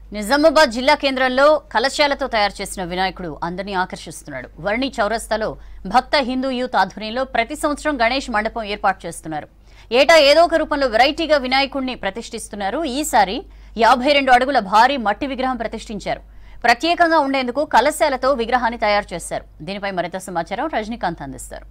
నిజామాబాద్ జిల్లా కేంద్రంలో కలశాలతో తయారు చేసిన వినాయకుడు అందరినీ ఆకర్షిస్తున్నాడు వర్ణి చౌరస్తాలో భక్త హిందూ యూత్ ఆధ్వర్యంలో ప్రతి సంవత్సరం గణేష్ మండపం ఏర్పాటు చేస్తున్నారు ఏటా ఏదో ఒక రూపంలో వెరైటీగా వినాయకుడిని ప్రతిష్ఠిస్తున్నారు ఈసారి యాభై రెండు అడుగుల భారీ మట్టి విగ్రహం ప్రతిష్ఠించారు ప్రత్యేకంగా ఉండేందుకు కలశాలతో విగ్రహాన్ని తయారు చేశారు దీనిపై మరింత సమాచారం రజనీకాంత్ అందిస్తారు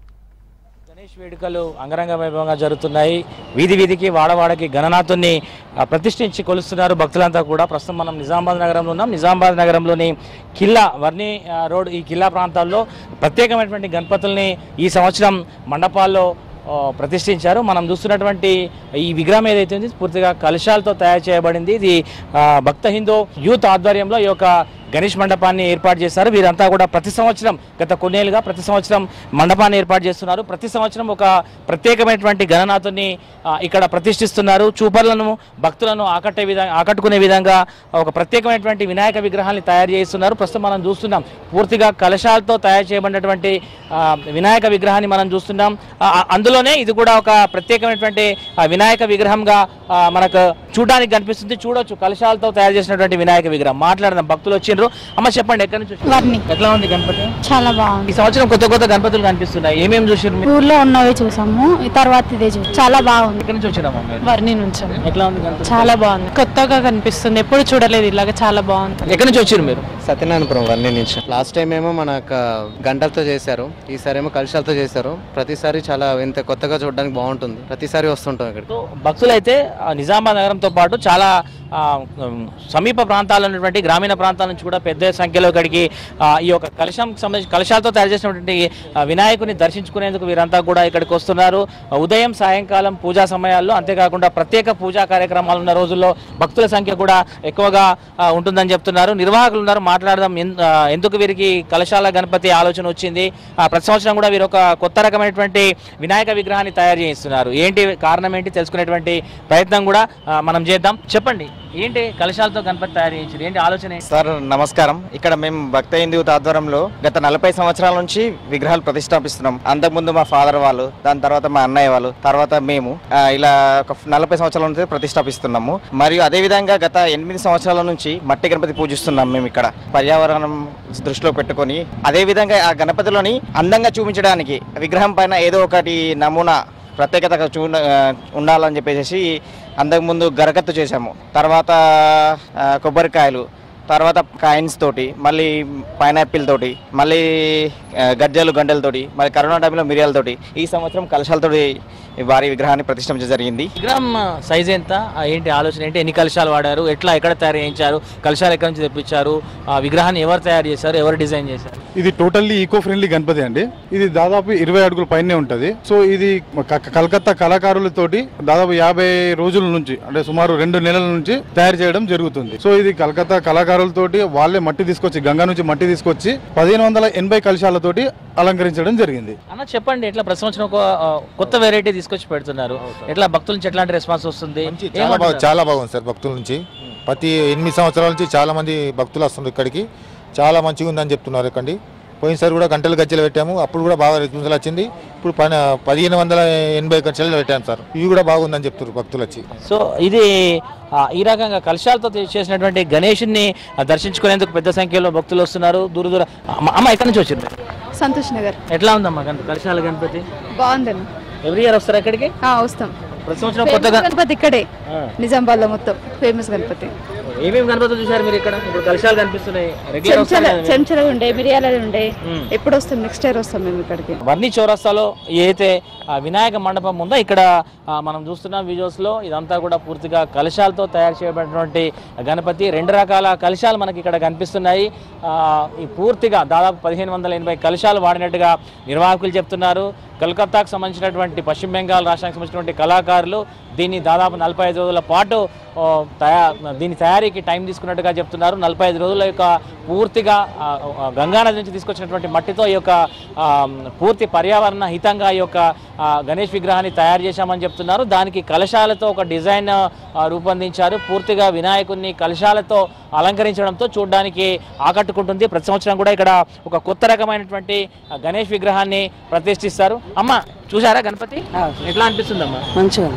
గణేష్ వేడుకలు అంగరంగ వైభవంగా జరుగుతున్నాయి వీధి వీధికి వాడవాడకి గణనాథుని ఆ, ప్రతిష్ఠించి కొలుస్తున్నారు భక్తులంతా కూడా ప్రస్తుతం మనం నిజామాబాద్ నగరంలో ఉన్నాం నిజామాబాద్ నగరంలోని కిల్లా వర్ణి ఆ, రోడ్ ఈ కిల్లా ప్రాంతాల్లో ప్రత్యేకమైనటువంటి గణపతుల్ని ఈ సంవత్సరం మండపాల్లో ఆ, ప్రతిష్ఠించారు మనం చూస్తున్నటువంటి ఈ విగ్రహం ఏదైతే ఉంది పూర్తిగా కలశాలతో తయారు చేయబడింది ఇది ఆ, భక్త హిందూ యూత్ ఆధ్వర్యంలో ఈ యొక్క గణేష్ మండపాన్ని ఏర్పాటు చేశారు వీరంతా కూడా ప్రతి సంవత్సరం గత కొన్నేళ్ళుగా ప్రతి సంవత్సరం మండపాన్ని ఏర్పాటు చేస్తున్నారు ప్రతి సంవత్సరం ఒక ప్రత్యేకమైనటువంటి గణనాథుని ఆ, ఇక్కడ ప్రతిష్ఠిస్తున్నారు చూపర్లను భక్తులను ఆకట్టే విధంగా ఆకట్టుకునే విధంగా ఒక ప్రత్యేకమైనటువంటి వినాయక విగ్రహాన్ని తయారు చేస్తున్నారు ప్రస్తుతం మనం చూస్తున్నాం పూర్తిగా కలశాలతో తయారు చేయబడినటువంటి ఆ, వినాయక విగ్రహాన్ని మనం చూస్తున్నాం ఆ, ఆ, అందులోనే ఇది కూడా ఒక ప్రత్యేకమైనటువంటి ఆ, వినాయక విగ్రహంగా ఆ, మనకు చూడడానికి కనిపిస్తుంది చూడొచ్చు కలశాలతో తయారు చేసినటువంటి వినాయక విగ్రహం మాట్లాడదాం భక్తులు వచ్చిండ్రు అమ్మ చెప్పండి ఎక్కడి నుంచి వచ్చారు? వర్ణి ఎట్లా ఉంది గణపతి చాలా బాగుంది ఈ సంవత్సరం కొత్త కొత్త గణపతులు కనిపిస్తున్నాయి ఏమేమి చూసారు మీరు ఊర్లో ఉన్నవి చూసాము ఈ తర్వాత ఇదే చూసాము చాలా బాగుంది ఎక్కడి నుంచి వచ్చినామా మీరు వర్ణి నుంచి ఎట్లా ఉంది గణపతి చాలా బాగుంది కొత్తగా కనిపిస్తుంది ఎప్పుడు చూడలేదు ఇలాగా చాలా బాగుంది ఎక్కడి నుంచి వచ్చారు మీరు సత్యనారాయణపురం వర్ణి నుంచి లాస్ట్ టైం ఏమో మన గంటలతో చేశారు ఈసారి ఏమో కలశాలతో చేశారు ప్రతిసారి చాలా ఇంత కొత్తగా చూడడానికి బాగుంటుంది ప్రతిసారి వస్తుంటాం ఇక్కడ సో భక్తులైతే ఆ, నిజామాబాద్ నగరంతో పాటు చాలా ఆ, ఉమ్, సమీప ప్రాంతాల్లో ఉన్నటువంటి గ్రామీణ ప్రాంతాల నుంచి కూడా పెద్ద సంఖ్యలో ఇక్కడికి ఆ, ఈ యొక్క కలశం సంబంధించి కలశాలతో తయారు చేసినటువంటి ఆ, వినాయకుని దర్శించుకునేందుకు వీరంతా కూడా ఇక్కడికి వస్తున్నారు ఆ, ఉదయం సాయంకాలం పూజా సమయాల్లో అంతేకాకుండా ప్రత్యేక పూజా కార్యక్రమాలు ఉన్న రోజుల్లో భక్తుల సంఖ్య కూడా ఎక్కువగా ఆ, ఉంటుందని చెప్తున్నారు నిర్వాహకులు ఉన్నారు మాట్లాడదాం ఎన్- ఆ, ఎందుకు వీరికి కలశాల గణపతి ఆలోచన వచ్చింది ఆ, ప్రతి సంవత్సరం కూడా వీరు ఒక కొత్త రకమైనటువంటి వినాయక విగ్రహాన్ని తయారు చేయిస్తున్నారు ఏంటి కారణం ఏంటి తెలుసుకునేటువంటి ప్రయత్నం కూడా ఆ, మనం చేద్దాం చెప్పండి ఏంటి కలశాలతో గణపతి తయారు చేయించారు ఏంటి ఆలోచన ఏంటి? సార్ నమస్కారం ఇక్కడ మేము భక్త హిందూ ఆధ్వర్యంలో గత నలభై సంవత్సరాల నుంచి విగ్రహాలు ప్రతిష్టాపిస్తున్నాం అంతకుముందు మా ఫాదర్ వాళ్ళు దాని తర్వాత మా అన్నయ్య వాళ్ళు తర్వాత మేము ఆ, ఇలా ఒక నలభై సంవత్సరాల నుంచి ప్రతిష్టాపిస్తున్నాము మరియు అదే విధంగా గత ఎనిమిది సంవత్సరాల నుంచి మట్టి గణపతి పూజిస్తున్నాం మేము ఇక్కడ పర్యావరణం దృష్టిలో పెట్టుకొని అదే విధంగా ఆ గణపతిలోని అందంగా చూపించడానికి విగ్రహం పైన ఏదో ఒకటి నమూనా ప్రత్యేకత చూ ఉండాలని చెప్పేసి అంతకుముందు గరకత్తు చేసాము తర్వాత ఆ, కొబ్బరికాయలు తర్వాత కాయిన్స్ తోటి మళ్ళీ పైనాపిల్ తోటి మళ్ళీ ఆ, గజ్జలు గంటలతోటి మళ్ళీ కరోనా టైంలో మిరియాలతోటి ఈ సంవత్సరం కలశాలతోటి ఈ భారీ విగ్రహాన్ని ప్రతిష్ఠించడం జరిగింది విగ్రహం సైజ్ ఎంత ఆ, ఏంటి ఆలోచన ఏంటి ఎన్ని కలశాలు వాడారు ఎట్లా ఎక్కడ తయారు చేయించారు కలశాలు ఎక్కడి నుంచి తెప్పించారు ఆ విగ్రహాన్ని ఎవరు తయారు చేశారు ఎవరు డిజైన్ చేశారు ఇది టోటల్లీ ఈకో ఫ్రెండ్లీ గణపతి అండి ఇది దాదాపు ఇరవై అడుగుల పైనే ఉంటది సో ఇది క- కలకత్తా కళాకారులతోటి దాదాపు యాభై రోజుల నుంచి అంటే సుమారు రెండు నెలల నుంచి తయారు చేయడం జరుగుతుంది సో ఇది కలకత్తా కళాకారులతోటి వాళ్ళే మట్టి తీసుకొచ్చి గంగా నుంచి మట్టి తీసుకొచ్చి పదిహేను వందల ఎనభై కలశాలతోటి అలంకరించడం జరిగింది అన్న చెప్పండి ఎట్లా ప్రతి సంవత్సరం ఒక ఆ, కొత్త వెరైటీ తీసుకొచ్చి పెడుతున్నారు ఎట్లా భక్తుల నుంచి ఎట్లాంటి రెస్పాన్స్ వస్తుంది చాలా బాగు ఏమంటారు? చాలా బాగుంది సార్ భక్తుల నుంచి ప్రతి ఎనిమిది సంవత్సరాల నుంచి చాలా మంది భక్తులు వస్తున్నారు ఇక్కడికి చాలా మంచిగా ఉందని చెప్తున్నారు ఇక్కడి పోయినసారి కూడా గంటలు గజ్జలు పెట్టాము అప్పుడు కూడా బాగా రెస్పాన్స్ వచ్చింది ఇప్పుడు పైన పదిహేను వందల ఎనభై గంటలు పెట్టాము సార్ ఇవి కూడా బాగుందని చెప్తున్నారు భక్తులు వచ్చి సో ఇది ఆ, ఈ రకంగా కలశాలతో తీ- చేసినటువంటి గణేషుని ఆ, దర్శించుకునేందుకు పెద్ద సంఖ్యలో భక్తులు వస్తున్నారు దూర దూర అమ్మ అమ్మ ఎక్కడి నుంచి వచ్చింది సంతోష్ నగర్ ఎట్లా ఉందమ్మా గణ- కలశాల గణపతి బాగుందండి ఎవ్రీ ఇయర్ వస్తారు ఎక్కడికి వస్తాం ప్రతి సంవత్సరం కొత్తగా గణపతి ఇక్కడే ఆ. నిజామాబాద్ లో మొత్తం ఫేమస్ గణపతి ఏమేమి గణపతులు చూసారు మీరు ఇక్కడ ఇప్పుడు కలశాలు కనిపిస్తున్నాయి రెగ్యులర్ చెంచల వస్తారు కదా మీరు? చెంచల ఉండే మిరియాల ఉండే మ్మ్. ఎప్పుడు వస్తాం నెక్స్ట్ ఇయర్ వస్తాం మేము ఇక్కడికి వర్ణి చౌరస్తాలో ఏదైతే ఆ వినాయక మండపం ఉందో ఇక్కడ ఆ, మనం చూస్తున్న వీడియోస్లో ఇదంతా కూడా పూర్తిగా కలశాలతో తయారు చేయబడినటువంటి గణపతి రెండు రకాల కలశాలు మనకి ఇక్కడ కనిపిస్తున్నాయి ఆ, ఈ పూర్తిగా దాదాపు పదిహేను వందల ఎనభై కలశాలు వాడినట్టుగా నిర్వాహకులు చెప్తున్నారు కలకత్తాకు సంబంధించినటువంటి పశ్చిమ బెంగాల్ రాష్ట్రానికి సంబంధించినటువంటి కళాకారులు దీన్ని దాదాపు నలభై ఐదు రోజుల పాటు ఓ, తయా దీని తయారీకి టైం తీసుకున్నట్టుగా చెప్తున్నారు నలభై ఐదు రోజుల యొక్క పూర్తిగా ఆ, ఆ, గంగానది నుంచి తీసుకొచ్చినటువంటి మట్టితో ఈ యొక్క ఆ, పూర్తి పర్యావరణ హితంగా ఈ యొక్క ఆ, గణేష్ విగ్రహాన్ని తయారు చేశామని చెప్తున్నారు దానికి కలశాలతో ఒక డిజైన్ ఆ, రూపొందించారు పూర్తిగా వినాయకుడిని కలశాలతో అలంకరించడంతో చూడడానికి ఆకట్టుకుంటుంది ప్రతి సంవత్సరం కూడా ఇక్కడ ఒక కొత్త రకమైనటువంటి ఆ, గణేష్ విగ్రహాన్ని ప్రతిష్ఠిస్తారు అమ్మ చూసారా గణపతి ఎట్లా అనిపిస్తుందమ్మా మంచిగా ఉంది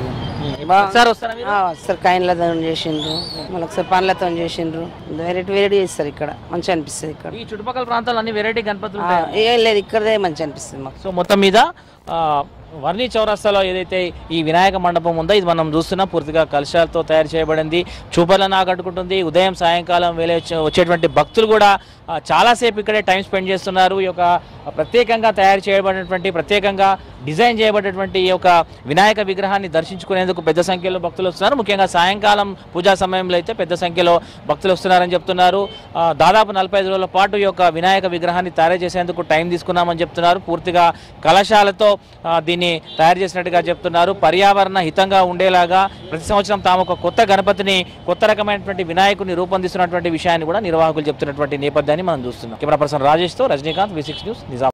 ఒకసారి వస్తారా మీరు? ఒకసారి కాయిన్లతో చేసిండ్రు మళ్ళీ ఒకసారి పండ్లతో చేసిండ్రు వెరైటీ వెరైటీ చేస్తారు ఇక్కడ మంచిగా అనిపిస్తుంది ఇక్కడ ఈ చుట్టుపక్కల ప్రాంతాలు అన్ని వెరైటీ గణపతులు ఆ, ఉంటాయి ఏం లేదు ఇక్కడదే మంచిగా అనిపిస్తుంది మాకు సో మొత్తం మీద ఆ, వర్ణి చౌరస్తాలో ఏదైతే ఈ వినాయక మండపం ఉందో ఇది మనం చూస్తున్నాం పూర్తిగా కలశాలతో తయారు చేయబడింది చూపలను ఆకట్టుకుంటుంది ఉదయం సాయంకాలం వేళ వచ్చే- వచ్చేటువంటి భక్తులు కూడా ఆ, చాలాసేపు ఇక్కడే టైం స్పెండ్ చేస్తున్నారు ఈ యొక్క ప్రత్యేకంగా తయారు చేయబడినటువంటి ప్రత్యేకంగా డిజైన్ చేయబడినటువంటి ఈ యొక్క వినాయక విగ్రహాన్ని దర్శించుకునేందుకు పెద్ద సంఖ్యలో భక్తులు వస్తున్నారు ముఖ్యంగా సాయంకాలం పూజా సమయంలో అయితే పెద్ద సంఖ్యలో భక్తులు వస్తున్నారని చెప్తున్నారు ఆ, దాదాపు నలభై ఐదు రోజుల పాటు ఈ యొక్క వినాయక విగ్రహాన్ని తయారు చేసేందుకు టైం తీసుకున్నామని చెప్తున్నారు పూర్తిగా కలశాలతో ఆ, దీన్ని తయారు చేసినట్టుగా చెప్తున్నారు పర్యావరణ హితంగా ఉండేలాగా ప్రతి సంవత్సరం తాము ఒక కొత్త గణపతిని కొత్త రకమైనటువంటి వినాయకుడిని రూపొందిస్తున్నటువంటి విషయాన్ని కూడా నిర్వాహకులు చెప్తున్నటువంటి నేపథ్యాన్ని మనం చూస్తున్నాం కెమెరా పర్సన్ రాజేష్తో Rajinikanth V six news Nizam